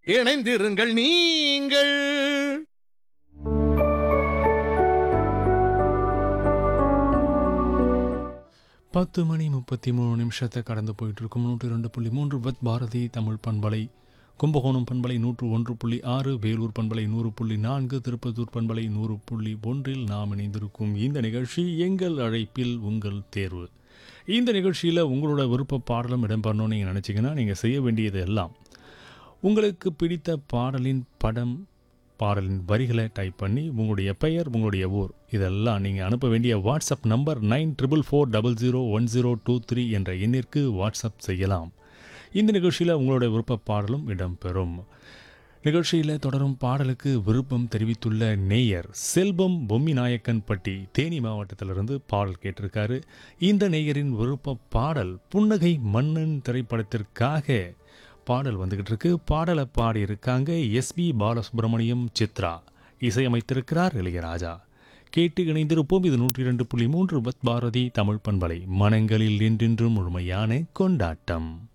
இணைந்திருங்கள் நீங்கள் பத்து மணி முப்பத்தி மூணு நிமிஷத்தை கடந்து போயிட்டு இருக்கும் நூற்றி ரெண்டு புள்ளி மூன்று பத் பாரதி தமிழ் பண்பலை கும்பகோணம் பண்பலை நூற்று ஒன்று புள்ளி ஆறு வேலூர் பண்பலை நூறு புள்ளி நான்கு திருப்பத்தூர் பண்பலை நூறு புள்ளி ஒன்றில் நாம் இணைந்திருக்கும் இந்த நிகழ்ச்சி எங்கள் அழைப்பில் உங்கள் தேர்வு இந்த நிகழ்ச்சியில் உங்களோட விருப்ப பாடலும் இடம்பெறணும்னு நீங்கள் நினச்சிங்கன்னா நீங்கள் செய்ய வேண்டியது எல்லாம் உங்களுக்கு பிடித்த பாடலின் படம் பாடலின் வரிகளை டைப் பண்ணி உங்களுடைய பெயர் உங்களுடைய ஊர் இதெல்லாம் நீங்கள் அனுப்ப வேண்டிய WhatsApp number nine triple four double zero one zero two three என்ற எண்ணிற்கு வாட்ஸ்அப் செய்யலாம் இந்த நிகழ்ச்சியில் உங்களுடைய விருப்ப பாடலும் இடம்பெறும் நிகழ்ச்சியில் தொடரும் பாடலுக்கு விருப்பம் தெரிவித்துள்ள நேயர் செல்வம் பொம்மி நாயக்கன் பட்டி தேனி மாவட்டத்திலிருந்து பாடல் கேட்டிருக்காரு இந்த நேயரின் விருப்ப பாடல் புன்னகை மன்னன் திரைப்படத்திற்காக பாடல் வந்துகிட்டு இருக்கு பாடலை பாடியிருக்காங்க எஸ்பி பாலசுப்ரமணியம் சித்ரா இசையமைத்திருக்கிறார் இளையராஜா கேட்டு இணைந்திருப்போம் இது நூற்றி இரண்டு புள்ளி மூன்று பத் பாரதி தமிழ் பண்பலை மனங்களில் என்றென்றும் முழுமையான கொண்டாட்டம்